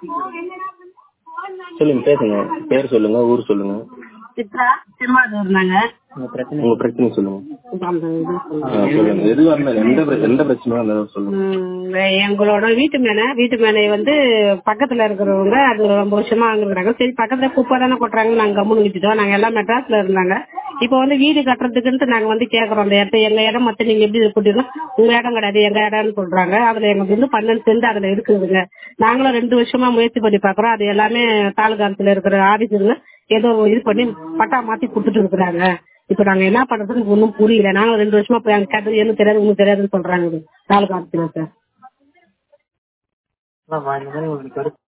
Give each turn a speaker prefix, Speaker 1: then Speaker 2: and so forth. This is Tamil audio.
Speaker 1: சொல்லுங்க பேசுங்க பேர் சொல்லுங்க ஊர் சொல்லுங்க
Speaker 2: சித்ரா திருமாதூர் நாங்க
Speaker 1: உங்க பிரச்சனை சொல்லுங்க
Speaker 2: அந்த இது சொல்லுங்க.
Speaker 1: ஆ, சொல்லுங்க எதுவா இருந்தாலும் எந்த பிர- எந்த பிரச்சனையும் இருந்தாலும் சொல்லுங்க
Speaker 2: உம் எங்களோட வீட்டு மேனை வீட்டு மேனை வந்து பக்கத்துல இருக்கிறவங்க அது ரொம்ப வருஷமா அங்க இருக்கிறாங்க சரி பக்கத்துல குப்பை தானே கொட்டுறாங்க நாங்க கம்முன்னு விட்டுட்டோம் நாங்க எல்லாம் மெட்ராஸ்ல இருந்தாங்க இப்போ வந்து வீடு கட்டுறதுக்குன்ட்டு நாங்க வந்து கேக்குறோம் அந்த இடத்த எங்க இடம் மத்த நீங்க எப்படி கூட்டிருந்தோம் உங்க இடம் கிடையாது எங்க இடம்னு சொல்றாங்க அதுல எங்களுக்கு வந்து பன்னெண்டு சென்ட் அதுல இருக்குதுங்க நாங்களும் ரெண்டு வருஷமா முயற்சி பண்ணி பாக்குறோம் அது எல்லாமே தாலுகாத்துல இருக்கிற ஆபீஸுங்க ஏதோ இது பண்ணி பட்டா மாத்தி கொடுத்துட்டு இருக்கிறாங்க இப்ப நாங்க என்ன பண்றதுன்னு ஒன்னும் புரியல நாங்க ரெண்டு வருஷமா போய் அங்க கேட்டது எனக்கு தெரியாது உங்களுக்கு தெரியாதுன்னு சொல்றாங்க தாலுகா ஆபீஸ்ல சார்